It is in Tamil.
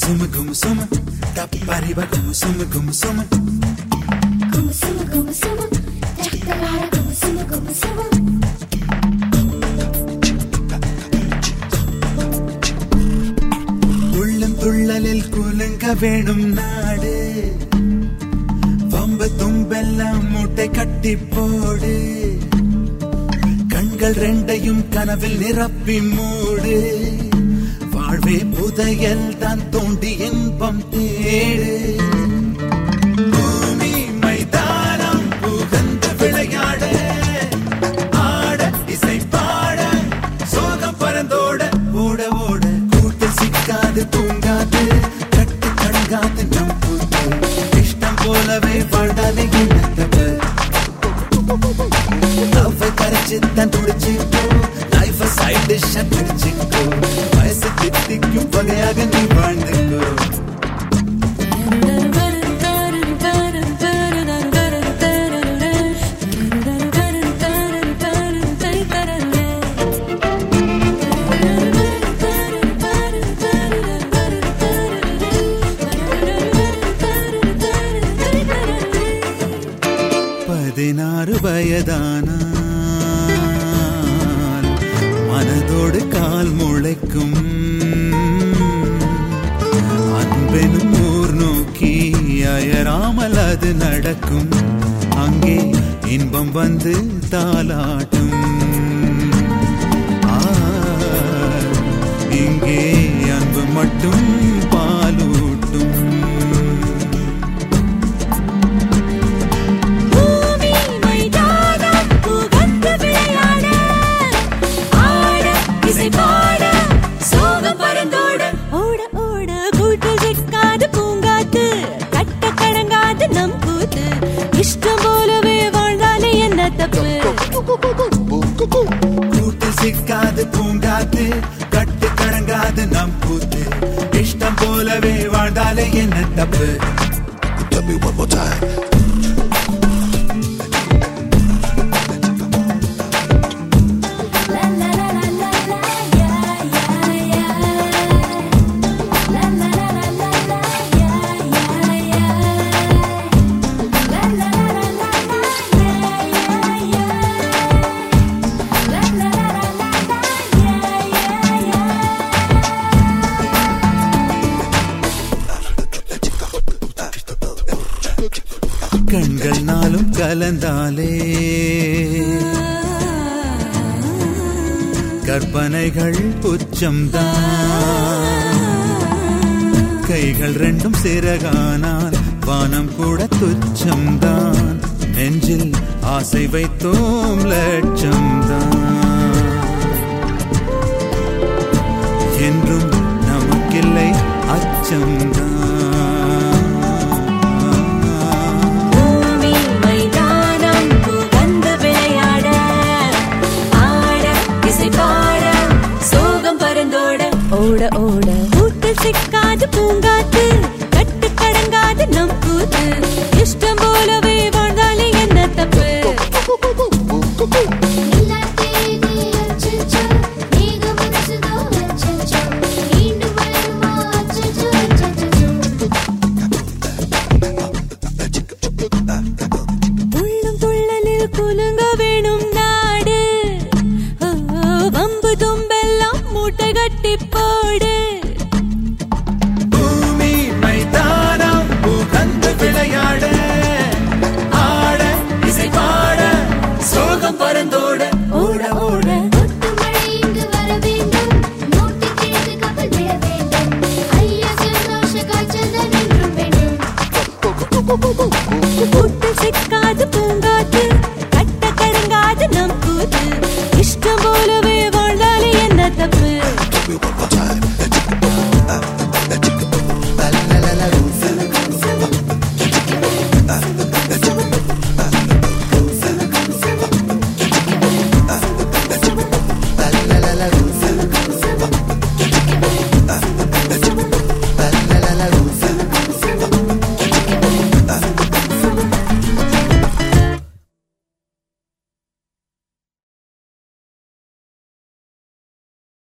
சும கும சும தப்பறிவ கும சும கும சும Gumsuma, gumsuma, tekrar gumsuma, gumsuma. உள்ளம் துள்ளலில் குலுங்க வேணும் நாடு வம்பு தும்பெல்லாம் மூட்டை கட்டி போடு கண்கள் ரெண்டையும் கனவில் நிரப்பி மூடு வாழ்வே புதையல் தான் தோண்டி இன்பம் தேடு பூமி மைதானம் புகந்து விளையாட ஆட இசை பாட சோகம் பறந்தோட ஓட ஓட கூட்டில் சிக்காது தூங்காது கட்டு கணங்காது நம் கூத்து இஷ்டம் போலவே வாழ்ந்தாலே என்ன தப்பு லவ்வை கரைச்சு தான் துடிச்சுக்கோ லைஃப் சைட் டிஷ்ஷா பிடிச்சுக்கோ வயசு தித்திக்கும் வகையாக நீ வாழ்ந்துக்கோ பதினாறு வயதானால் மனதோடு கால் முளைக்கும் அன்பெனும் ஊர் நோக்கி அயராமல் அது நடக்கும் அங்கே இன்பம் வந்து தாலாட்டும் ஆ, இங்கே அன்பு மட்டும் பாலூட்டும் பூமி மைதானம் புகந்து விளையாட ஆட இசை பாட சோகம் பறந்தோட ஓட ஓட கூட்டு சிக்காது பூங்காத்து கட்ட கடங்காது நம் கூத்து இஷ்டம் போலவே வாழ்ந்தாலே என்ன தப்பு கூட்டு சிக்காது பூங்காத்து கட்டு கடங்காது நம் கூத்து இஷ்டம் போலவே வாழ்ந்தாலே என்ன தப்பு Tell me one more time. La la la la la la, yeah yeah yeah. La la la la la la, yeah yeah yeah. La la la la la la, yeah yeah yeah. La la la la la la, yeah yeah yeah. கண்கள் நாளும் கலந்தாலே கற்பனைகள் புச்சம்தான் கைகள் ரெண்டும் சிறகானால் வானம் கூட துச்சம்தான் நெஞ்சில் ஆசை வைத்தோம் லட்சம்தான் என்றும் நமக்கில்லை அச்சம்தான் பூமி மைதானம் புகந்து விளையாட ஆட இசை பாட சோகம் பறந்தோட ஓட ஓட கூட்டில் சிக்காது பூங்காத்து கட்டு கடங்காது நம் கூத்து இஷ்டம் போலவே வாழ்ந்தாலே என்ன தப்பு இல்லாதேனே அச்சச்சோ, நீங்க மனசுதோ அச்சச்சோ, மீண்டும் வருமா அச்சச்சோ, அச்சச்சோ. துள்ளும் துள்ளலில் குலுங்க வேணும் நாடு ஓ, வம்பு தும்பெல்லாம் மூட்டை கட்டி போடு பூமி மைதானம் புகந்து விளையாட ஆட இசை பாட சோகம் பறந்தோட ஓட ஓட கொட்டு மழை இங்கு வர வேண்டும் மூட்டை கிழக்கு கப்பல் விட வேண்டும் ஐயா சந்தோஷ காய்ச்சல் தான் என்றும் வேண்டும் கூட்டு சிக்காது பூங்காத்து கட்ட கடங்காது நம் கூத்து இஷ்டம் போலவே வாழ்ந்தாலே என்ன தப்பு Tell me one more time.